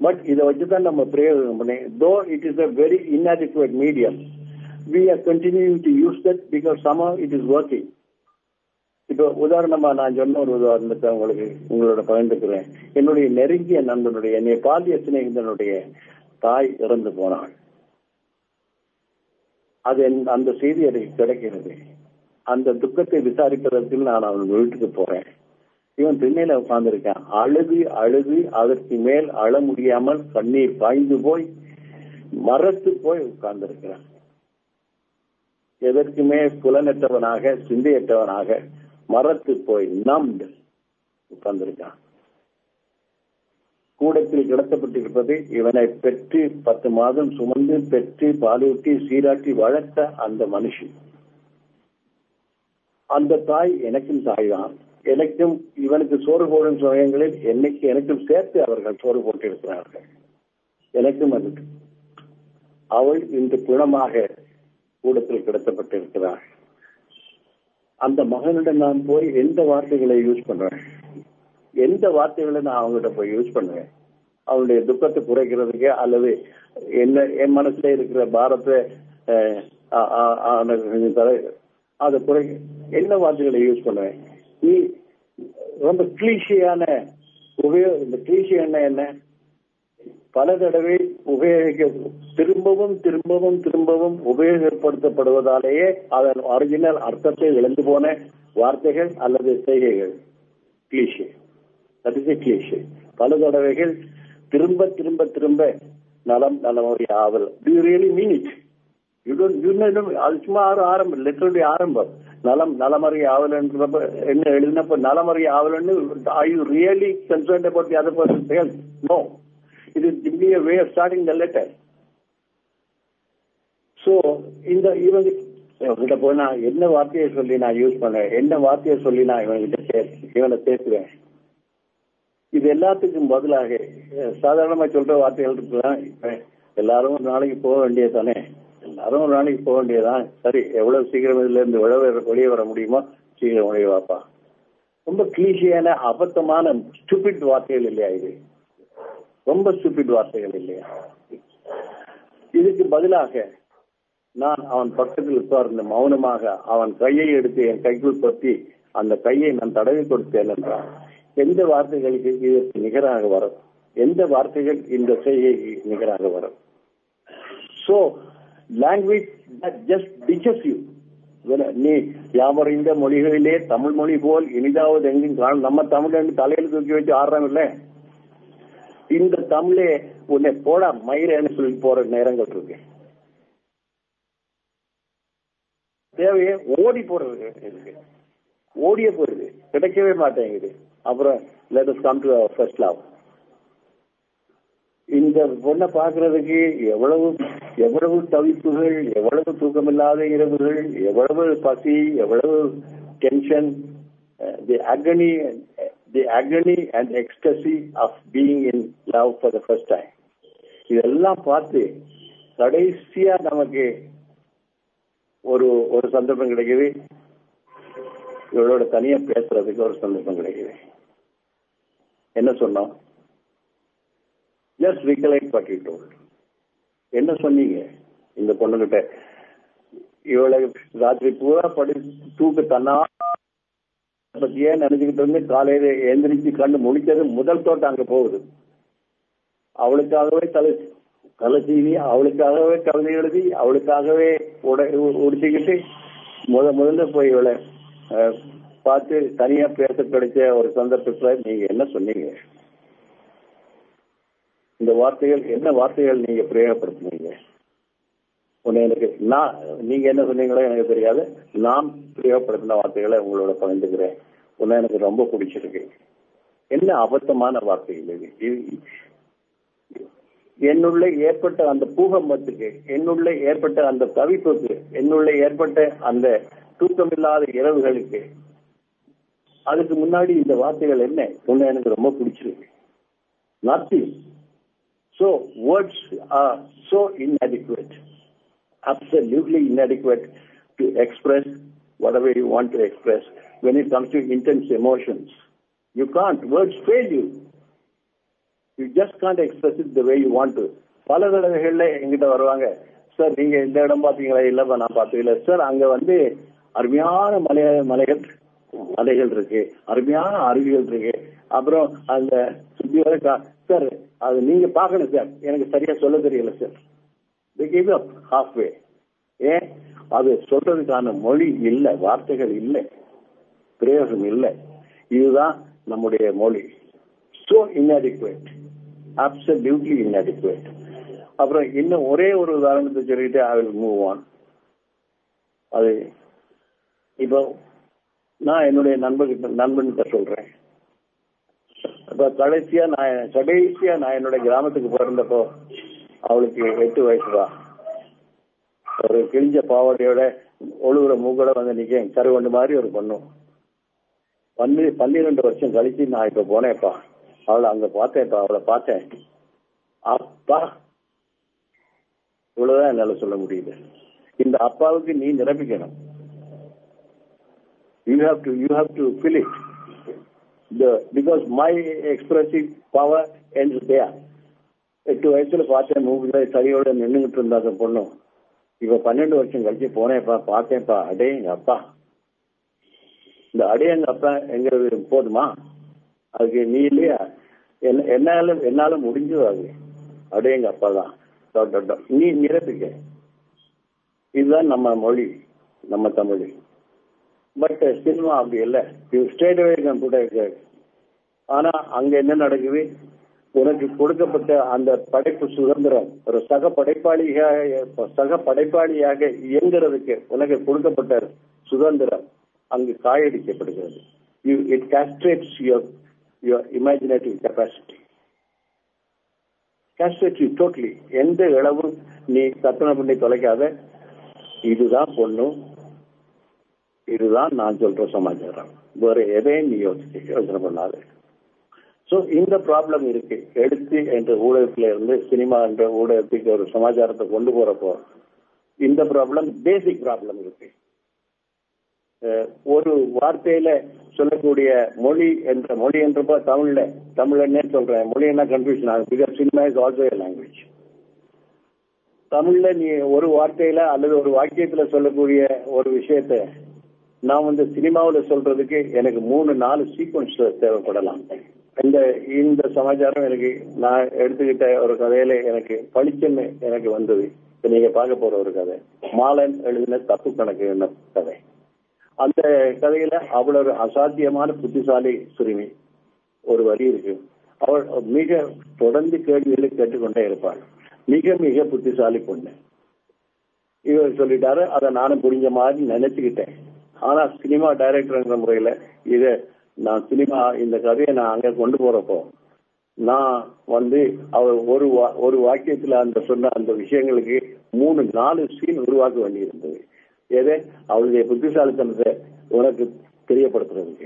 But இதை வச்சுதான் நம்ம பிரயோகம் பண்ணி though it is a very inadequate medium we are continue to use that because some it is working இப்போ உதாரணமா நான் சொன்ன ஒரு உதாரணத்தை உங்களுக்கு உங்களோட பகிர்ந்துக்கிறேன் என்னுடைய நெருங்கிய நண்பனுடைய என்னை பாலிய சிநேகிதனுடைய தாய் இறந்து போனாள் அது என்- அந்த செய்தி எனக்கு கிடைக்கிறது அந்த துக்கத்தை விசாரிப்பதற்கு நான் அவன் வீட்டுக்கு போறேன் இவன் திண்ணையில உட்கார்ந்திருக்கான் அழுது அழுது அதற்கு மேல் அழ முடியாமல் கண்ணீர் பாய்ந்து போய் மரத்து போய் உட்கார்ந்திருக்கிறான் எதற்குமே புலனற்றவனாக சிந்தையற்றவனாக மரத்து போய் நம்டு உட்கார்ந்திருக்கான் கூடத்தில் கிடத்தப்பட்டிருப்பது இவனை பெற்று பத்து மாதம் சுமந்து பெற்று பாலூட்டி சீராட்டி வளர்த்த அந்த மனுஷன் அந்த தாய் எனக்கும் தாய் தான் எனக்கும் இவனுக்கு சோறு போடும் சமயங்களில் என்னைக்கு எனக்கும் சேர்த்து அவர்கள் சோறு போட்டிருக்கிறார்கள் எனக்கும் அது அவள் இன்று பிணமாக கூடத்தில் கிடத்தப்பட்டிருக்கிறாள் அந்த மகனிடம் நான் போய் எந்த வார்த்தைகளை யூஸ் பண்றேன் எந்த வார்த்தைகளை நான் அவங்ககிட்ட போய் யூஸ் பண்ணுவேன் அவனுடைய துக்கத்தை குறைக்கிறதுக்கு அல்லது என்ன என் மனசுல இருக்கிற பாரத்தை அஹ், ஆ- ஆ- ஆ- கொஞ்சம் தலை- அதை குறை என்ன வார்த்தைகளை யூஸ் பண்ணுவேன் நீ ரொம்ப கிளீஷியான உபயோக இந்த கிளீஷி என்ன என்ன பல தடவை உபயோகிக்க திரும்பவும் திரும்பவும் திரும்பவும் உபயோகப்படுத்தப்படுவதாலேயே அதன் ஒரிஜினல் அர்த்தத்தை இழந்து போன வார்த்தைகள் அல்லது செய்கைகள் கிளீஷே தட் இஸ் கிளீஷே பல தடவைகள் திரும்ப திரும்ப திரும்ப நலம் நலமுறை ஆவல் to really mean it you don't you அது சும்மா ஆறு ஆரம்பம் லிட்டரலி ஆரம்பம் நலம் நலமறை ஆவலன்றப்ப என்ன எழுதினப்ப நலமறை ஆவலன்னு are you really concerned about the other person health no இது give a way of starting the letter so இந்த இவங்க இவங்கிட்ட போய் நான் என்ன வார்த்தையை சொல்லி நான் யூஸ் பண்ணேன் என்ன வார்த்தையை சொல்லி நான் இவன்கிட்ட பே- இவனை பேசுவேன் இது எல்லாத்துக்கும் பதிலாக அஹ், சாதாரணமா சொல்ற வார்த்தைகள் இருக்குதான் இப்ப எல்லாரும் ஒரு நாளைக்கு போக வேண்டியது தானே எல்லாரும் ஒரு நாளைக்கு போக வேண்டியதுதான் சரி எவ்வளவு சீக்கிரம் இதுல இருந்து வெளியே வெளியே வர முடியுமோ சீக்கிரம் வெளியே வாப்பா ரொம்ப கிளீஷியான அபத்தமான ஸ்டூபிட் வார்த்தைகள் இல்லையா இது ரொம்ப ஸ்டூபிட் வார்த்தைகள் இல்லையா இதுக்கு பதிலாக நான் அவன் பக்கத்தில் உட்கார்ந்து மௌனமாக அவன் கையை எடுத்து என் கைக்குள் பற்றி அந்த கையை நான் தடவி கொடுத்தேன் என்றான் எந்த வார்த்தைகளுக்கு இதற்கு நிகராக வரும் எந்த வார்த்தைகள் இந்த செய்கைக்கு நிகராக வரும் so language just teaches you நீ யாமறிந்த மொழிகளிலே தமிழ் மொழி போல் இனிதாவது எங்கும் காணும் நம்ம தமிழ் தலையில தூக்கி வச்சு ஆடுறோம் இல்ல இந்த தமிழே உன்னை போடா மயிரன்னு சொல்லி போற நேரங்கள் இருக்கு தேவையே ஓடி போறது இருக்கு ஓடிய போகுது கிடைக்கவே மாட்டேங்குது அப்புறம் let us come to our first love இந்த பொண்ணை பாக்குறதுக்கு எவ்வளவு எவ்வளவு தவிப்புகள் எவ்வளவு தூக்கமில்லாத இரவுகள் எவ்வளவு பசி எவ்வளவு tension the agony the agony and ecstasy of being in love for the first time இதெல்லாம் பார்த்து கடைசியா நமக்கு ஒரு ஒரு சந்தர்ப்பம் கிடைக்குது இவளோட தனியா பேசுறதுக்கு ஒரு சந்தர்ப்பம் கிடைக்குது என்ன சொன்னோம் just recollect what you told என்ன சொன்னீங்க இந்த பொண்ணுகிட்ட இவளை ராத்திரி பூரா படி தூக்க தன்னா பத்தியே நினைச்சுக்கிட்டு வந்து காலையில எந்திரிச்சு கண்டு முடிச்சது முதல் தோட்டம் அங்க போகுது அவளுக்காகவே தலை தலை சீவி அவளுக்காகவே கவிதை எழுதி அவளுக்காகவே உடை உடுத்திக்கிட்டு முத முதல்ல போய் இவளை அஹ், பார்த்து தனியா பேச கிடைச்ச ஒரு சந்தர்ப்பத்துல நீங்க என்ன சொன்னீங்க இந்த வார்த்தைகள் என்ன வார்த்தைகள் நீங்க பிரயோகப்படுத்துனீங்க உன்னை எனக்கு நான் நீங்க என்ன சொன்னீங்களோ எனக்கு தெரியாது நான் பிரயோகப்படுத்தின வார்த்தைகளை உங்களோட பகிர்ந்துக்கிறேன் உன்னை எனக்கு ரொம்ப பிடிச்சிருக்கு என்ன அபத்தமான வார்த்தைகள் இது இது என்னுள்ள ஏற்பட்ட அந்த பூகம்பத்துக்கு என்னுள்ள ஏற்பட்ட அந்த தவிப்புக்கு என்னுள்ள ஏற்பட்ட அந்த தூக்கமில்லாத இரவுகளுக்கு அதுக்கு முன்னாடி இந்த வார்த்தைகள் என்ன உன்னை எனக்கு ரொம்ப பிடிச்சிருக்கு nothing so words are so inadequate absolutely inadequate to express whatever you want to express when it comes to intense emotions you can't words fail you you just can't express it the way you want to பல தடவைகள்ல எங்கிட்ட வருவாங்க sir நீங்க இந்த இடம் பாத்தீங்களா இல்லப்பா நான் பார்த்ததில்ல சார் அங்க வந்து அருமையான மலை மலைகள் மலைகள் இருக்கு அருமையான அருவிகள் இருக்கு அப்புறம் அந்த சுத்தி வர கா- சார் அது நீங்க பார்க்கணும் சார் எனக்கு சரியா சொல்ல தெரியல sir give up half way ஏன் அது சொல்றதுக்கான மொழி இல்ல வார்த்தைகள் இல்லை பிரயோகம் இல்லை இதுதான் நம்முடைய மொழி சோ inadequate absolutely inadequate அப்புறம் இன்னும் ஒரே ஒரு உதாரணத்தை சொல்லிட்டு ஐ வில் மூவ் ஆன் அது இப்போ நான் என்னுடைய நண்பர்கிட்ட நண்பன்கிட்ட சொல்றேன் இப்ப கடைசியா நான் கடைசியா நான் என்னுடைய கிராமத்துக்கு பிறந்தப்போ அவளுக்கு எட்டு வயசுதான் ஒரு கிழிஞ்ச பாவாடையோட ஒழுகுற மூக்கோட வந்து நிக்க கருவண்டு மாதிரி ஒரு பொண்ணும் பன்னி பன்னிரெண்டு வருஷம் கழிச்சு நான் இப்ப போனேன்ப்பா அவளை அங்க பார்த்தேன்ப்பா அவளை பார்த்தேன் அப்பா இவ்வளவுதான் என்னால சொல்ல முடியுது இந்த அப்பாவுக்கு நீ நிரப்பிக்கணும் you have to you have to fill it the because my expressive power ends there எட்டு வயசுல பார்த்தேன் மூவில சரியோட நின்றுகிட்டு இருந்தா அந்த பொண்ணும் இப்ப பன்னெண்டு வருஷம் கழிச்சு போனேன்ப்பா பார்த்தேன்ப்பா அடே எங்க அப்பா இந்த அடே எங்க அப்பா எங்கிறது போதுமா அதுக்கு நீ இல்லையா என்ன- என்னால என்னால முடிஞ்சது அது அடே எங்க அப்பா தான் டாட் டாட் டாட். நீ நிரப்பிக்க இதுதான் நம்ம மொழி நம்ம தமிழ் பட் சினிமா அப்படி இல்ல யூ ஸ்டேட் அவே கம்ப்யூட்டர் ஆனா அங்க என்ன நடக்குது உனக்கு கொடுக்கப்பட்ட அந்த படைப்பு சுதந்திரம் ஒரு சக படைப்பாளியாக சக படைப்பாளியாக இயங்குறதுக்கு உனக்கு கொடுக்கப்பட்ட சுதந்திரம் அங்கு காயடிக்கப்படுகிறது you it castrates your your imaginative capacity castrate you totally எந்த இளவும் நீ கற்பனை பண்ணி தொலைக்காத இதுதான் பொண்ணு இதுதான் நான் சொல்ற சமாச்சாரம் வேற எதையும் நீ யோசிச்சு யோசனை பண்ணாது சோ இந்த ப்ராப்ளம் இருக்கு எழுத்து என்ற ஊடகத்துல இருந்து சினிமா என்ற ஊடகத்துக்கு ஒரு சமாச்சாரத்தை கொண்டு போறப்போ இந்த ப்ராப்ளம் பேசிக் ப்ராப்ளம் இருக்கு அஹ் ஒரு வார்த்தையில சொல்லக்கூடிய மொழி என்ற மொழி என்றப்போ தமிழ்ல தமிழ்னே சொல்றேன் மொழி என்ன கன்ஃபியூஷன் ஆகும் because cinema is also language தமிழ்ல நீ ஒரு வார்த்தையில அல்லது ஒரு வாக்கியத்துல சொல்லக்கூடிய ஒரு விஷயத்த நான் வந்து சினிமாவுல சொல்றதுக்கு எனக்கு மூணு நாலு சீக்வன்ஸ் தேவைப்படலாம் இந்த இந்த சமாச்சாரம் எனக்கு நான் எடுத்துக்கிட்ட ஒரு கதையில எனக்கு பளிச்சுன்னு எனக்கு வந்தது இப்ப நீங்க பார்க்க போற ஒரு கதை மாலன் எழுதின தப்பு கணக்கு என்ன கதை அந்த கதையில அவ்வளவு அசாத்தியமான புத்திசாலி சிறுமி ஒரு வரி இருக்கு அவள் மிக தொடர்ந்து கேள்விகளை கேட்டுக்கொண்டே இருப்பாள் மிக மிக புத்திசாலி பொண்ணு இவர் சொல்லிட்டாரு அதை நானும் புரிஞ்ச மாதிரி நினைச்சுக்கிட்டேன் ஆனா சினிமா டைரக்டர்ங்கிற முறையில இத நான் சினிமா இந்த கதையை நான் அங்க கொண்டு போறப்போ நான் வந்து அவர் ஒரு வா- ஒரு வாக்கியத்துல அந்த சொன்ன அந்த விஷயங்களுக்கு மூணு நாலு சீன் உருவாக்க வேண்டியிருந்தது எதை அவளுடைய புத்திசாலித்தனத்தை உனக்கு தெரியப்படுத்துறதுக்கு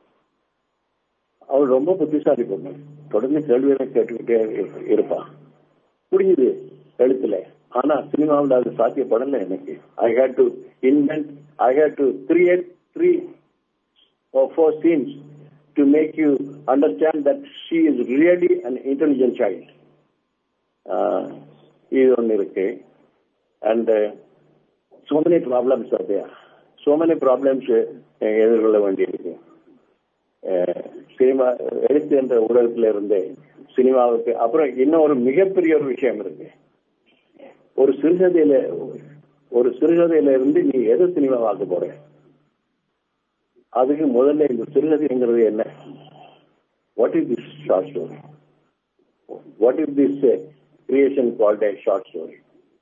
அவள் ரொம்ப புத்திசாலி பொண்ணு தொடர்ந்து கேள்விகளை கேட்டுக்கிட்டே இரு- இருப்பான் புரியுது எழுத்துல ஆனா சினிமாவில் அது சாத்தியப்படல எனக்கு I hate to invent I hate to create three or four scenes to make you understand that she is really an intelligent child. Uh, இது ஒன்று இருக்கு and so many problems are there. So many problems uh, எதிர்கொள்ள வேண்டியிருக்கு அஹ், cinema எழுத்து என்ற ஊடகத்துல இருந்து சினிமாவுக்கு அப்புறம் இன்னும் ஒரு மிகப்பெரிய ஒரு விஷயம் இருக்கு ஒரு சிறுகதையில ஒரு சிறுகதையில இருந்து நீ எது சினிமாவாக்க போற அதுக்கு முதல்ல இந்த சிறுகதைங்கிறது என்ன what is this short story what is this creation called a short story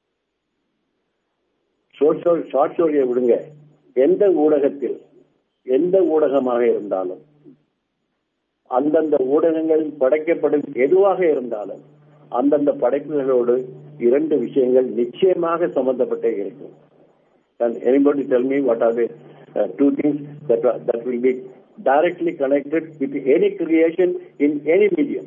short story short ஸ்டோரியை விடுங்க எந்த ஊடகத்தில் எந்த ஊடகமாக இருந்தாலும் அந்தந்த ஊடகங்களில் படைக்கப்படும் எதுவாக இருந்தாலும் அந்தந்த படைப்புகளோடு இரண்டு விஷயங்கள் நிச்சயமாக சம்பந்தப்பட்டே இருக்கும் Can anybody tell me what are the uh, two things that are, that will be directly connected with any creation in any medium?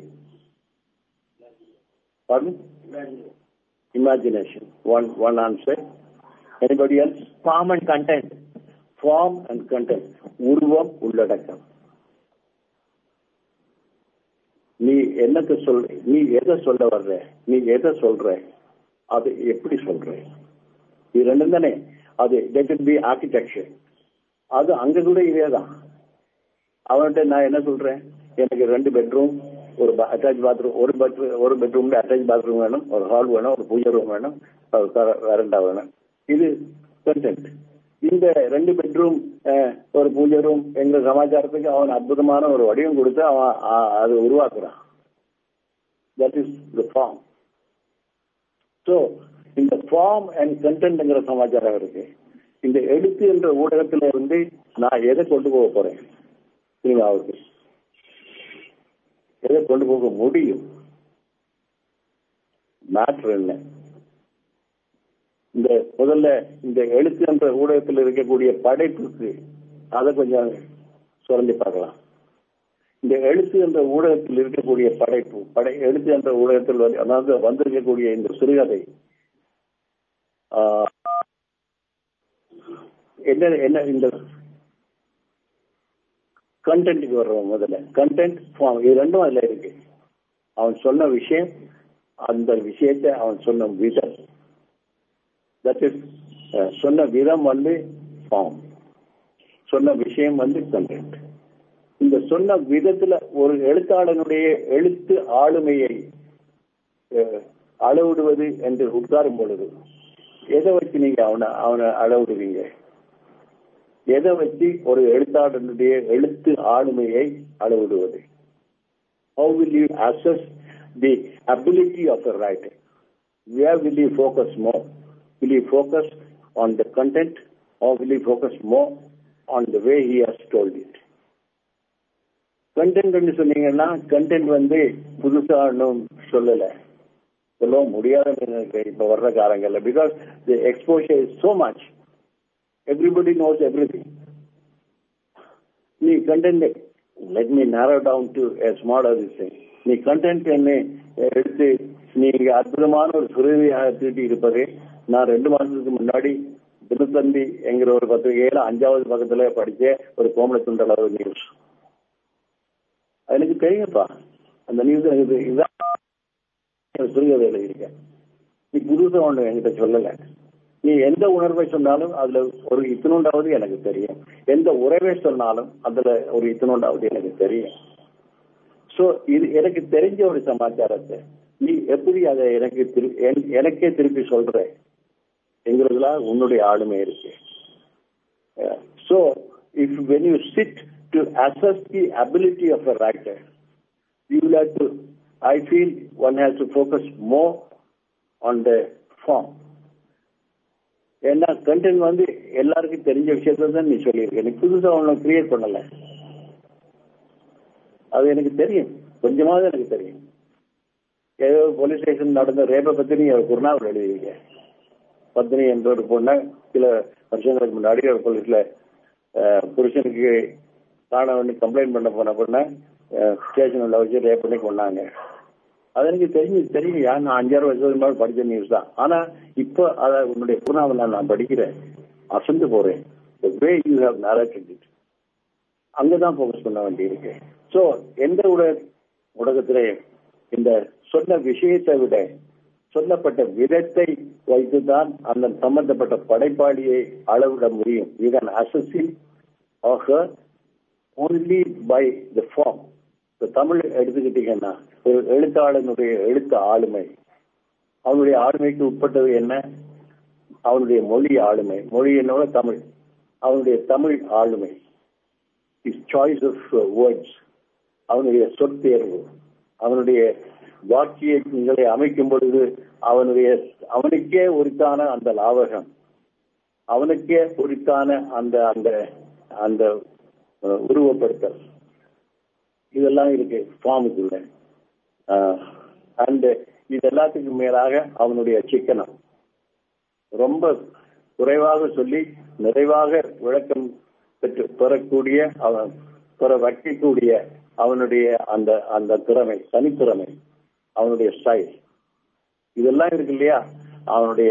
Pardon? Imagination. One one answer. Anybody else? Form and content. Form and content. உருவம் உள்ளடக்கம் நீ என்னத்தை சொல் நீ எதை சொல்ல வர்ற நீ எதை சொல்ற அது எப்படி சொல்ற இது ரெண்டும் தானே அது லெட் இட் பி ஆர்கிடெக்சர் அது அங்க கூட இதேதான் அவன்கிட்ட நான் என்ன சொல்றேன் எனக்கு ரெண்டு பெட்ரூம் ஒரு அட்டாச் பாத்ரூம் ஒரு பெட்ரூம் ஒரு பெட்ரூம்ல அட்டாச் பாத்ரூம் வேணும் ஒரு ஹால் வேணும் ஒரு பூஜை ரூம் வேணும் ஒரு வேரண்டா வேணும் இது கண்டென்ட் இந்த ரெண்டு பெட்ரூம் ஒரு பூஜை ரூம் எங்க சமாச்சாரத்துக்கு அவன் அற்புதமான ஒரு வடிவம் கொடுத்து அவன் அது உருவாக்குறான் that is the form so இந்த ஃபார்ம் அண்ட் கண்டென்ட்ங்கிற சமாச்சாரம் இருக்கு இந்த எழுத்து என்ற ஊடகத்துல இருந்து நான் எதை கொண்டு போக போறேன் சினிமாவுக்கு எதை கொண்டு போக முடியும் மேட்ரு என்ன இந்த முதல்ல இந்த எழுத்து என்ற ஊடகத்தில் இருக்கக்கூடிய படைப்புக்கு அதை கொஞ்சம் சுரண்டி பார்க்கலாம் இந்த எழுத்து என்ற ஊடகத்தில் இருக்கக்கூடிய படைப்பு படை எழுத்து என்ற ஊடகத்தில் அதாவது வந்திருக்கக்கூடிய இந்த சிறுகதை என்ன என்ன இந்த கண்டென்ட்டுக்கு வர்றோம் முதல்ல கண்டென்ட் ஃபார்ம் இது ரெண்டும் அதுல இருக்கு அவன் சொன்ன விஷயம் அந்த விஷயத்தை அவன் சொன்ன விதம் தட் இஸ் சொன்ன விதம் வந்து ஃபார்ம் சொன்ன விஷயம் வந்து கண்டென்ட் இந்த சொன்ன விதத்துல ஒரு எழுத்தாளனுடைய எழுத்து ஆளுமையை அளவிடுவது என்று உட்காரும் பொழுது எதை வச்சு நீங்க அவனை அவனை அளவிடுவீங்க எதை வச்சு ஒரு எழுத்தாளனுடைய எழுத்து ஆளுமையை அளவிடுவது How will you assess the ability of a writer? Where will you focus more? Will you focus on the content or will you focus more on the way he has told it? Content சொன்னீங்கன்னா content வந்து புதுசா ஒன்றும் சொல்லல சொல்ல முடியாதுன்னு எனக்கு இப்ப வர்ற காலங்கள்ல because the exposure is so much everybody knows everything நீ content let me narrow down to a small thing நீ கண்டென்ட் என்ன எடுத்து நீங்க அற்புதமான ஒரு சுருதியாக தீட்டி இருப்பது நான் ரெண்டு மாசத்துக்கு முன்னாடி தினத்தந்தி என்கிற ஒரு பத்திரிகையில அஞ்சாவது பக்கத்துல படிச்ச ஒரு கோமல துண்டளவு நியூஸ் எனக்கு தெரியும்ப்பா அந்த நியூஸ் எனக்கு இதுதான் சுருகதை எழுதியிருக்கேன் நீ புதுசா ஒண்ணு என்கிட்ட சொல்லல நீ எந்த உணர்வை சொன்னாலும் அதுல ஒரு இத்தனோண்டாவது எனக்கு தெரியும் எந்த உறவை சொன்னாலும் அதுல ஒரு இத்தனோண்டாவது எனக்கு தெரியும் சோ இது எனக்கு தெரிஞ்ச ஒரு சமாச்சாரத்தை நீ எப்படி அதை எனக்கு எனக்கே திருப்பி சொல்ற என்கிறதுல உன்னுடைய ஆளுமை இருக்கு so if when you sit to assess the ability of a writer you have to I feel one has to focus more on the form ஏன்னா கண்டென்ட் வந்து எல்லாருக்கும் தெரிஞ்ச விஷயத்த தான் நீ சொல்லியிருக்க நீ புதுசா ஒன்றும் கிரியேட் பண்ணல அது எனக்கு தெரியும் கொஞ்சமாவது எனக்கு தெரியும் ஏதோ போலீஸ் ஸ்டேஷன் நடந்த ரேப்பை பத்தி நீ குருநாவல் எழுதியிருக்க பத்னி என்ற ஒரு பொண்ணை சில வருஷங்களுக்கு முன்னாடி ஒரு போலீஸ்ல புருஷனுக்கு காணவன்னு கம்ப்ளைண்ட் பண்ண போன பொண்ணை ஸ்டேஷன் உள்ள வச்சு ரேப் பண்ணி கொண்டாங்க அது எனக்கு தெரிஞ்சு தெரியும் யார் நான் அஞ்சாறு வருஷத்துக்கு முன்னாடி படிச்ச நியூஸ் தான் ஆனா இப்போ அதை உன்னுடைய பூனாவில் நான் படிக்கிறேன் அசந்து போறேன் way you have narrated it அங்கதான் போக்கஸ் பண்ண வேண்டியிருக்கு சோ எந்த ஊடக ஊடகத்திலே இந்த சொன்ன விஷயத்தை விட சொல்லப்பட்ட விதத்தை வைத்துதான் அந்த சம்பந்தப்பட்ட படைப்பாளியை அளவிட முடியும் இதன் அசஸிங் ஆக ஓன்லி பை த ஃபார்ம் இப்ப தமிழ் எடுத்துக்கிட்டீங்கன்னா ஒரு எழுத்தாளனுடைய எழுத்து ஆளுமை அவனுடைய ஆளுமைக்கு உட்பட்டது என்ன அவனுடைய மொழி ஆளுமை மொழி என்னோட தமிழ் அவனுடைய தமிழ் ஆளுமை இஸ் சாய்ஸ் ஆஃப் வேர்ட்ஸ் அவனுடைய சொற்தேர்வு அவனுடைய வாக்கியங்களை அமைக்கும் பொழுது அவனுடைய அவனுக்கே உரித்தான அந்த லாவகம் அவனுக்கே உரித்தான அந்த அந்த அந்த உருவப்படுத்தல் இதெல்லாம் இருக்கு ஃபார்முக்குள்ள அண்ட் இது எல்லாத்துக்கும் மேலாக அவனுடைய சிக்கனம் ரொம்ப குறைவாக சொல்லி நிறைவாக விளக்கம் பெற்று பெறக்கூடிய அவன் பெற வைக்கக்கூடிய அவனுடைய அந்த அந்த திறமை தனித்திறமை அவனுடைய ஸ்டைல் இதெல்லாம் இருக்கு இல்லையா அவனுடைய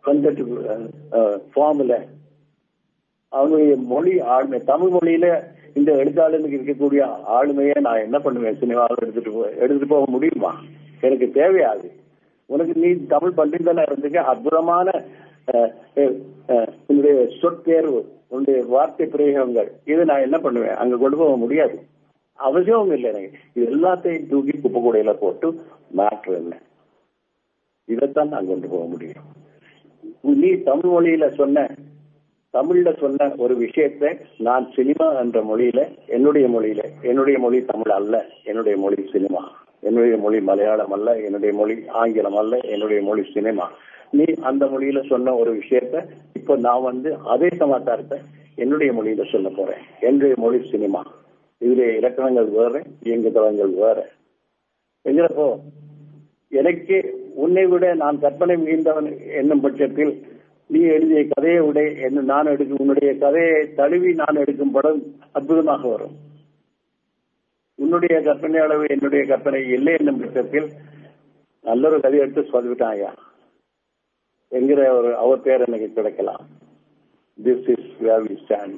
கண்டென்ட் ஃபார்ம்ல அவனுடைய மொழி ஆழ்மை தமிழ் மொழியில இந்த எழுத்தாளனுக்கு இருக்கக்கூடிய ஆளுமையை நான் என்ன பண்ணுவேன் சினிமாவில் எடுத்துட்டு போ எடுத்துட்டு போக முடியுமா எனக்கு தேவையாது உனக்கு நீ தமிழ் பண்டிதனா இருந்துக்க அற்புதமான அஹ், அஹ், அஹ், உன்னுடைய சொற்தேர்வு உன்னுடைய வார்த்தை பிரயோகங்கள் இதை நான் என்ன பண்ணுவேன் அங்க கொண்டு போக முடியாது அவசியமும் இல்லை எனக்கு இது எல்லாத்தையும் தூக்கி குப்பை கூடையில போட்டு மாற்று என்ன இதைத்தான் நான் கொண்டு போக முடியும் நீ தமிழ் மொழியில சொன்ன தமிழ்ல சொன்ன ஒரு விஷயத்தை நான் சினிமா என்ற மொழியில என்னுடைய மொழியில என்னுடைய மொழி தமிழ் அல்ல என்னுடைய மொழி சினிமா என்னுடைய மொழி மலையாளம் அல்ல என்னுடைய மொழி ஆங்கிலம் அல்ல என்னுடைய மொழி சினிமா நீ அந்த மொழியில சொன்ன ஒரு விஷயத்த இப்போ நான் வந்து அதே சமாச்சாரத்தை என்னுடைய மொழியில சொல்ல போறேன் என்னுடைய மொழி சினிமா இதுல இலக்கணங்கள் வேற இயங்குதளங்கள் வேற என்கிறப்போ எனக்கு உன்னை விட நான் கற்பனை மிகுந்தவன் என்னும் பட்சத்தில் நீ எழுதிய கதையை விட என்ன நான் எடுக்கும் உன்னுடைய கதையை தழுவி நான் எடுக்கும் படம் அற்புதமாக வரும் உன்னுடைய கற்பனை அளவு என்னுடைய கற்பனை இல்லை என்னும் பட்சத்தில் நல்ல ஒரு கதை எடுத்து சொல்லிவிட்டான் ஐயா என்கிற ஒரு அவர் பேர் எனக்கு கிடைக்கலாம் this is where we stand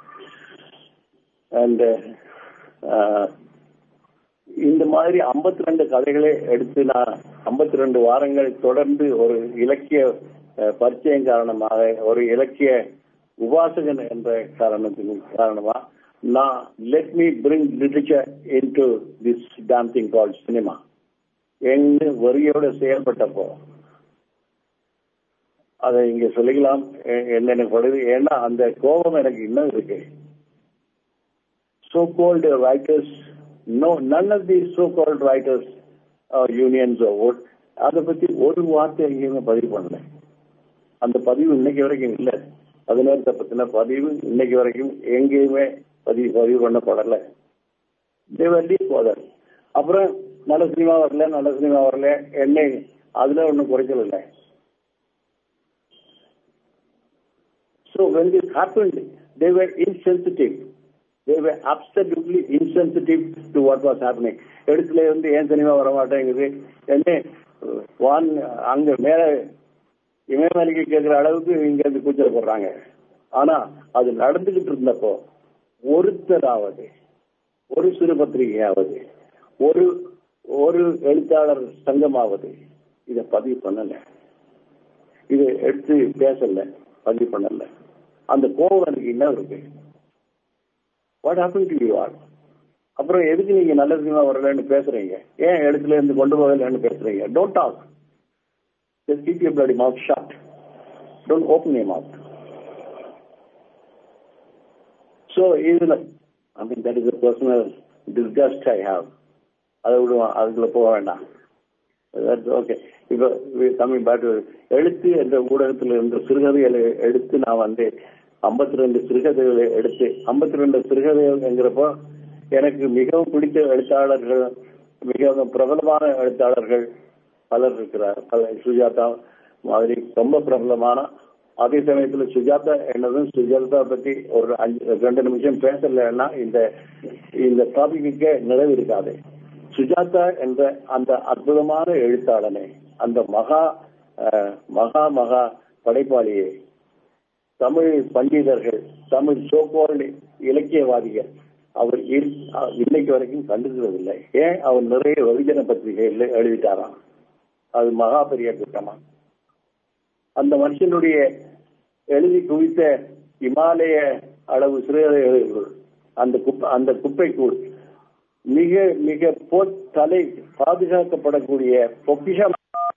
and இந்த மாதிரி 52 ரெண்டு கதைகளை எடுத்து நான் 52 ரெண்டு வாரங்கள் தொடர்ந்து ஒரு இலக்கிய அஹ், பரிச்சயம் காரணமாக ஒரு இலக்கிய உபாசகன் என்ற காரணத்தின் காரணமா நான் let me bring literature into this damn thing call cinema எங்க வரியோட செயல்பட்டப்போ அதை இங்க சொல்லிக்கலாம் எ- என்னென்ன படுது ஏன்னா அந்த கோபம் எனக்கு இன்னும் இருக்கு so-called writers, no, none of these so-called writers or unions or what, அதை பத்தி ஒரு வார்த்தை எங்கேயுமே பதிவு பண்ணல அந்த பதிவு இன்னைக்கு வரைக்கும் இல்ல பதினேழத்தை பத்தின பதிவு இன்னைக்கு வரைக்கும் எங்கேயுமே பதிவு பதிவு பண்ணப்படல தேவல்லி போதர் அப்புறம் நல்ல சினிமா வரல நல்ல சினிமா வரல என்னை அதுல ஒன்றும் குறைச்சல் இல்லை So when this happened, they were insensitive. They were absolutely insensitive to what was happening. இடத்துல இருந்து ஏன் சினிமா வர மாட்டேங்குது என்ன வான் அங்க மேல இமயமலைக்கு கேட்கிற அளவுக்கு இங்க இருந்து கூச்சல் போடுறாங்க ஆனா அது நடந்துகிட்டு இருந்தப்போ ஒருத்தராவது ஒரு சிறு பத்திரிகையாவது ஒரு ஒரு எழுத்தாளர் சங்கமாவது இத பதிவு பண்ணல இதை எடுத்து பேசல பதிவு பண்ணல அந்த கோபம் எனக்கு என்ன இருக்கு what happen to you all அப்புறம் எதுக்கு நீங்க நல்ல சினிமா வரலன்னு பேசுறீங்க ஏன் இடத்துல இருந்து கொண்டு போகலன்னு பேசுறீங்க don't talk just keep your bloody mouth shut don't open your mouth so இதுல I mean that is a personal disgust I have அதை விடுவோம் அதுக்குள்ள போக வேண்டாம் ஓகே இப்போ கம்மிங் பேக் எழுத்து என்ற ஊடகத்தில் இருந்த சிறுகதைகளை எடுத்து நான் வந்து 52 ரெண்டு சிறுகதைகளை எடுத்து 52 ரெண்டு சிறுகதைகள்ங்கிறப்போ எனக்கு மிகவும் பிடித்த எழுத்தாளர்கள் மிகவும் பிரபலமான எழுத்தாளர்கள் பலர் இருக்கிறார் பல சுஜாதா மாதிரி ரொம்ப பிரபலமான அதே சமயத்துல சுஜாதா என்னதும் சுஜாதா பத்தி ஒரு அஞ்சு ரெண்டு நிமிஷம் பேசலன்னா இந்த இந்த டாபிக்கே நிறைவு இருக்காது சுஜாதா என்ற அந்த அற்புதமான எழுத்தாளனை அந்த மகா அஹ், மகா மகா படைப்பாளியை தமிழ் பண்டிதர்கள் தமிழ் சோகோல்டு இலக்கியவாதிகள் அவர் இரு- அஹ், இன்னைக்கு வரைக்கும் கண்டுக்கிறதில்லை ஏன் அவர் நிறைய வெகுஜன பத்திரிகைகள் எழுதிட்டாராம் அது மகா பெரிய கூட்டமா அந்த மனுஷனுடைய எழுதி குவித்த இமாலய அளவு சிறுகதை எழுதுகள் அந்த குப்பை அந்த குப்பைக்குள் மிக மிக பொத்தலை பாதுகாக்கப்படக்கூடிய பொக்கிஷம்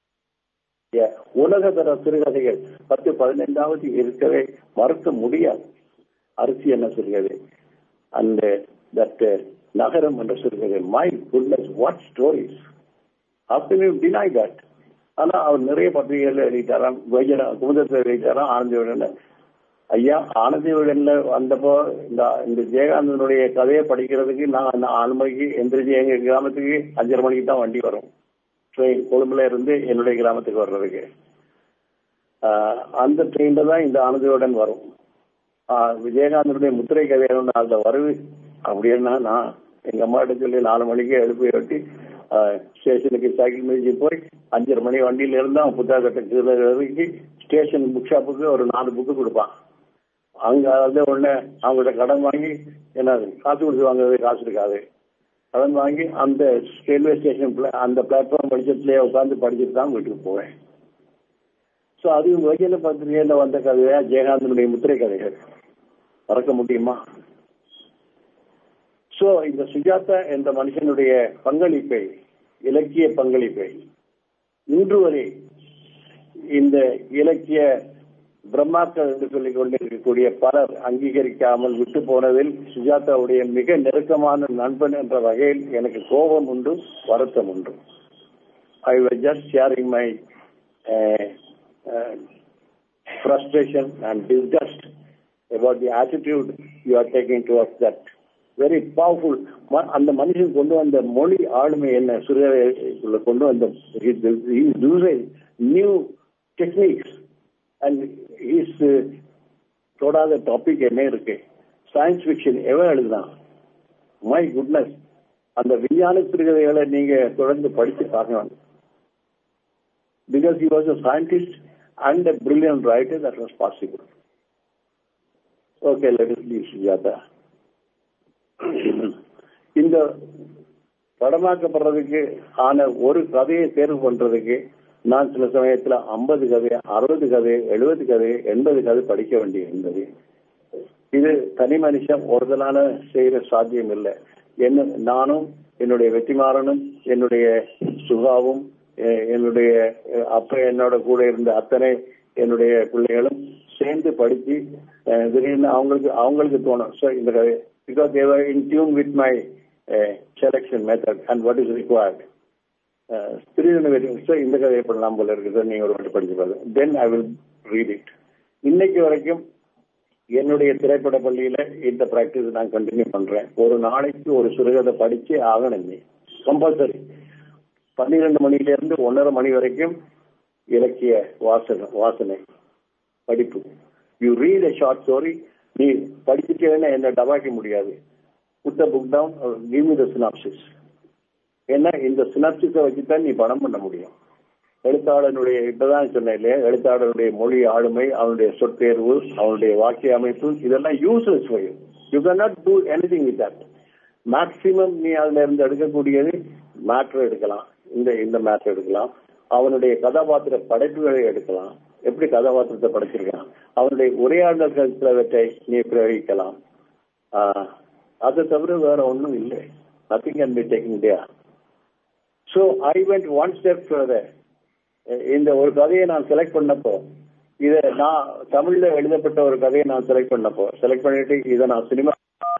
உலகதர சிறுகதைகள் பத்து பதினைந்தாவது இருக்கவே மறுக்க முடியாது அரிசி என்ன சிறுகதை அந்த தட் நகரம் என்ற சிறுகதை my goodness what stories How can you deny that? ஆனா அவர் நிறைய பத்திரிகைகள் எழுதிட்டாராம் வைஜன குமுதத்தில் எழுதிட்டாராம் ஆனந்தி விடன்ல ஐயா ஆனந்தி விடன்ல வந்தப்போ இந்த இந்த ஜெயகாந்தனுடைய கதையை படிக்கிறதுக்கு நான் அந்த ஆறு மணிக்கு எந்திரிச்சு எங்க கிராமத்துக்கு அஞ்சரை மணிக்கு தான் வண்டி வரும் ட்ரெயின் கொழும்புல இருந்து என்னுடைய கிராமத்துக்கு வர்றதுக்கு ஆஹ் அந்த ட்ரெயின்ல தான் இந்த ஆனந்தியுடன் வரும் ஆஹ் விஜயகாந்தனுடைய முத்திரை கதையான அந்த வருது அப்படின்னா நான் எங்க அம்மாட்ட சொல்லி நாலு மணிக்கு எழுப்பி வெட்டி ஸ்டேஷனுக்கு சைக்கிள் மிதிச்சு போய் அஞ்சரை மணி வண்டியில இருந்து அவன் புத்தகத்தை கீழே இறக்கி ஸ்டேஷன் புக் ஷாப்புக்கு ஒரு நாலு புக்கு கொடுப்பான் அங்க வந்து உடனே அவங்கள்ட்ட கடன் வாங்கி என்ன காசு கொடுத்து வாங்குறது காசு இருக்காது கடன் வாங்கி அந்த ரயில்வே ஸ்டேஷன் அந்த பிளாட்ஃபார்ம் படிச்சதுலயே உட்காந்து படிச்சுட்டு தான் வீட்டுக்கு போவேன் ஸோ அது வகையில பத்திரிகையில வந்த கதையா ஜெயகாந்தனுடைய முத்திரை கதைகள் மறக்க முடியுமா சோ இந்த சுஜாதா என்ற மனுஷனுடைய பங்களிப்பை இலக்கிய பங்களிப்பை இன்று வரை இந்த இலக்கிய பிரம்மாக்கள் என்று சொல்லிக் கொண்டிருக்கக்கூடிய பலர் அங்கீகரிக்காமல் விட்டு போனதில் சுஜாதாவுடைய மிக நெருக்கமான நண்பன் என்ற வகையில் எனக்கு கோபம் உண்டு வருத்தம் உண்டு ஐ was just sharing my uh, uh, frustration and disgust about the attitude you are taking towards that very powerful அந்த மனுஷன் கொண்டு வந்த மொழி ஆளுமை என்ன சுரேக்குள்ள கொண்டு வந்த நியூ டெக்னிக்ஸ் அண்ட் இஸ் தொடாத டாபிக் என்ன இருக்கு சயின்ஸ் ஃபிக்ஷன் எவன் எழுதுனான் மை குட்னஸ் அந்த விஞ்ஞான சிறுகதைகளை நீங்க தொடர்ந்து படிச்சு பார்க்கணும் because he was a scientist and a brilliant writer that was possible. Okay, let us leave Sujata. இந்த படமாக்கப்படுறதுக்கு ஆன ஒரு கதையை தேர்வு பண்றதுக்கு நான் சில சமயத்துல ஐம்பது கதை அறுபது கதை எழுபது கதை எண்பது கதை படிக்க வேண்டி இருந்தது இது தனி மனுஷன் ஒருதலான செய்யற சாத்தியம் இல்லை என்ன நானும் என்னுடைய வெற்றிமாறனும் என்னுடைய சுகாவும் என்னுடைய அப்ப என்னோட கூட இருந்த அத்தனை என்னுடைய பிள்ளைகளும் சேர்ந்து படிச்சு திடீர்னு அவங்களுக்கு அவங்களுக்கு தோணும் ஸோ இந்த கதை because they were in tune with my selection method and what is required திடீர்னு ஸோ இந்த கதையை பண்ணலாம் போல இருக்கு சார் நீங்க ஒரு வாட்டி படிச்சு பாருங்க then I will read it இன்னைக்கு வரைக்கும் என்னுடைய திரைப்பட பள்ளியில இந்த பிராக்டிஸ் நான் கண்டினியூ பண்றேன் ஒரு நாளைக்கு ஒரு சிறுகதை படிச்சு ஆகணும் நீ கம்பல்சரி பன்னிரெண்டு மணில இருந்து ஒன்னரை மணி வரைக்கும் இலக்கிய வாசனை வாசனை படிப்பு you read a short story நீ படிச்சுட்டேன்னு என்ன டபாக்க முடியாது புத்த book down give the synopsis ஏன்னா இந்த சினாப்சிஸை வச்சுதான் நீ படம் பண்ண முடியும் எழுத்தாளனுடைய இப்பதான் சொன்னேன் இல்லையா எழுத்தாளனுடைய மொழி ஆளுமை அவனுடைய சொற்தேர்வு அவனுடைய வாக்கிய அமைப்பு இதெல்லாம் useless why you can not do anything with that maximum நீ அதுல இருந்து எடுக்கக்கூடியது மேட்ரு எடுக்கலாம் இந்த இந்த மேட்ரு எடுக்கலாம் அவனுடைய கதாபாத்திர படைப்புகளை எடுக்கலாம் எப்படி கதாபாத்திரத்தை படைச்சிருக்கான் அவனுடைய உரையாடல்கள் சிலவற்றை நீ பிரயோகிக்கலாம் அதை தவிர வேற ஒன்றும் இல்லை nothing can be taking day so I went one step further இந்த ஒரு கதையை நான் செலக்ட் பண்ணப்போ இதை நான் தமிழ்ல எழுதப்பட்ட ஒரு கதையை நான் செலக்ட் பண்ணப்போ செலக்ட் பண்ணிட்டு இதை நான் சினிமா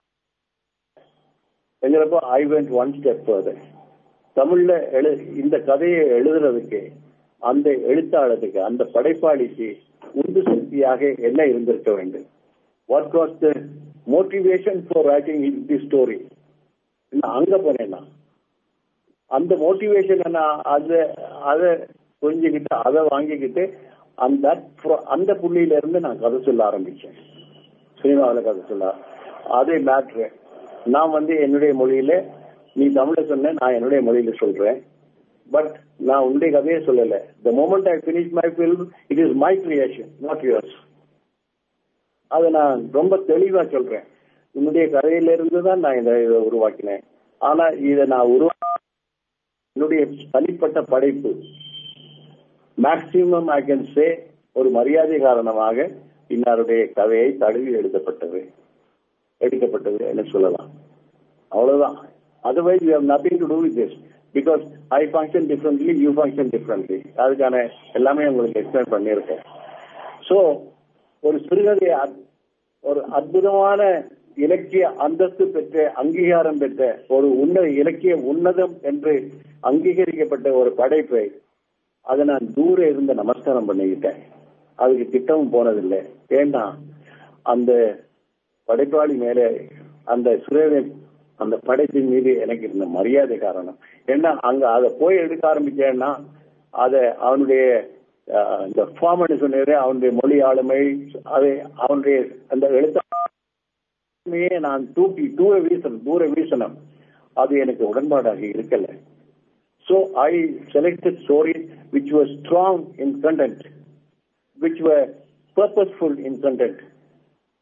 எங்கிறப்போ I went one step further தமிழ்ல எழு இந்த கதையை எழுதுறதுக்கு அந்த எழுத்தாளருக்கு அந்த படைப்பாளிக்கு உந்து சக்தியாக என்ன இருந்திருக்க வேண்டும் what was the motivation for writing the story அங்க போனேன்னா அந்த மோட்டிவேஷன் நான் அதை அதை புரிஞ்சுக்கிட்டு அதை வாங்கிக்கிட்டு அந்த அந்த புள்ளியில இருந்து நான் கதை சொல்ல ஆரம்பிச்சேன் சினிமாவில் கதை சொல்ல அதே மேட்ரு நான் வந்து என்னுடைய மொழியில நீ தமிழ சொன்ன நான் என்னுடைய மொழியில சொல்றேன் பட் நான் உன்னுடைய கதையை சொல்லல the moment I finish my film it is my creation not yours அதை நான் ரொம்ப தெளிவா சொல்றேன் உன்னுடைய கதையில இருந்து தான் நான் இதை இதை உருவாக்கினேன் ஆனா இதை நான் உருவா என்னுடைய தனிப்பட்ட படைப்பு மேக்சிமம் ஐ கேன் சே ஒரு மரியாதை காரணமாக இன்னாருடைய கதையை தழுவி எழுதப்பட்டது எடுக்கப்பட்டது என்று சொல்லலாம் அவ்வளவுதான் otherwise you have nothing to do with this because I function differently you function differently அதுக்கான எல்லாமே உங்களுக்கு எக்ஸ்பிளைன் பண்ணியிருக்கேன் ஸோ ஒரு சிறுகதை ஒரு அற்புதமான இலக்கிய அந்தஸ்து பெற்ற அங்கீகாரம் பெற்ற ஒரு உன்ன இலக்கிய உன்னதம் என்று அங்கீகரிக்கப்பட்ட ஒரு படைப்பை அதை நான் தூர இருந்து நமஸ்காரம் பண்ணிக்கிட்டேன் அதுக்கு திட்டமும் போனதில்லை ஏன்னா அந்த படைப்பாளி மேலே அந்த சுரேவன் அந்த படைப்பின் மீது எனக்கு இருந்த மரியாதை காரணம் ஏன்னா அங்க அதை போய் எடுக்க ஆரம்பிச்சேன்னா அதை அவனுடைய இந்த ஃபார்மனு சொன்னதே அவனுடைய மொழி ஆளுமை அதை அவனுடைய அந்த எழுத்தாளுமையே நான் தூக்கி தூர வீசணும் தூர வீசணும் அது எனக்கு உடன்பாடாக இருக்கல so I selected stories which were strong in content which were purposeful in content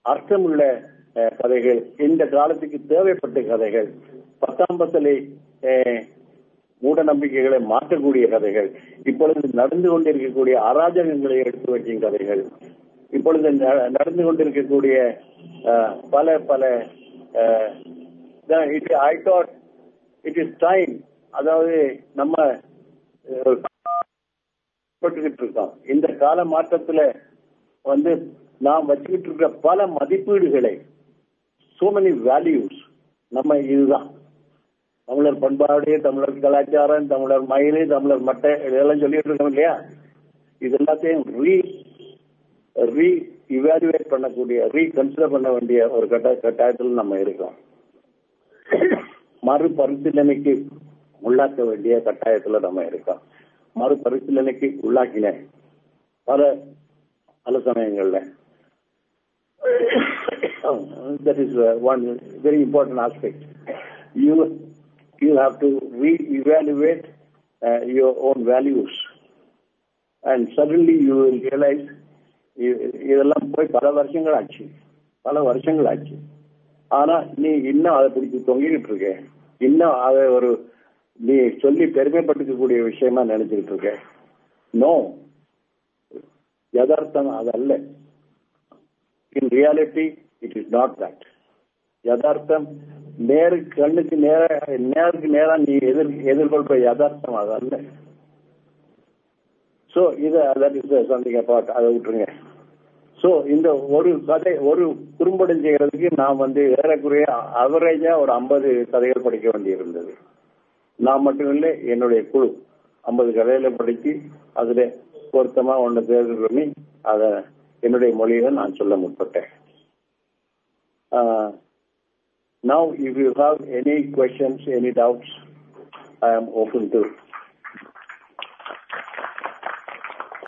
அர்த்தமுள்ள அஹ், கதைகள் இந்த காலத்துக்கு தேவைப்பட்ட கதைகள் பத்தாம் பத்தலை அஹ், மூட நம்பிக்கைகளை மாற்றக்கூடிய கதைகள் இப்பொழுது நடந்து கொண்டிருக்கக்கூடிய அராஜகங்களை எடுத்து வைக்கும் கதைகள் இப்பொழுது ந- நடந்து கொண்டிருக்கக்கூடிய அஹ், பல பல I thought it is time அதாவது நம்ம அஹ், பட்டுக்கிட்டு இருக்கோம் இந்த கால மாற்றத்துல வந்து நாம் வச்சுக்கிட்டு இருக்க பல மதிப்பீடுகளை சோ மெனி வேல்யூஸ் நம்ம இதுதான் தமிழர் பண்பாடு தமிழர் கலாச்சாரம் தமிழர் மயிறு தமிழர் மட்டை இதெல்லாம் சொல்லிட்டு இருக்கோம் இல்லையா இது எல்லாத்தையும் ரீ ரீ இவாலுவேட் பண்ணக்கூடிய ரீகன்சிடர் பண்ண வேண்டிய ஒரு கட்ட கட்டாயத்தில் நம்ம இருக்கோம் மறுபரிசீலனைக்கு உள்ளாக்க வேண்டிய கட்டாயத்துல நம்ம இருக்கோம் மறுபரிசீலனைக்கு உள்ளாக்கின பல பல சமயங்கள்ல that is uh, one very important aspect. You you have to re-evaluate uh, your own values, and suddenly you will realize இ- இதெல்லாம் போய் பல வருஷங்கள் ஆச்சு பல வருஷங்கள் ஆச்சு ஆனா நீ இன்னும் அதை பிடிச்சி தொங்கிக்கிட்டு இருக்க இன்னும் அதை ஒரு நீ சொல்லி பெருமைப்பட்டுக்கக்கூடிய விஷயமா நினைச்சுக்கிட்டு இருக்க நோ யதார்த்தம் அது அல்ல in reality it is not that யதார்த்தம் நேருக்கு கண்ணுக்கு நேர நேருக்கு நேரா நீ எதிர் எதிர்கொள்ற யதார்த்தம் அது அல்ல சோ இது தட் இஸ் சம்திங் அபார்ட் அதை விட்டுருங்க சோ இந்த ஒரு கதை ஒரு குறும்படம் செய்யறதுக்கு நான் வந்து ஏறக்குறைய அவரேஜா ஒரு ஐம்பது கதைகள் படிக்க வேண்டியிருந்தது நான் மட்டும் இல்லை என்னுடைய குழு ஐம்பது கதையில படிச்சு அதுல பொருத்தமா ஒண்ணு தேர்வு பண்ணி அத என்னுடைய மொழியில நான் சொல்ல முற்பட்டேன் now if you have any questions any doubts I am open to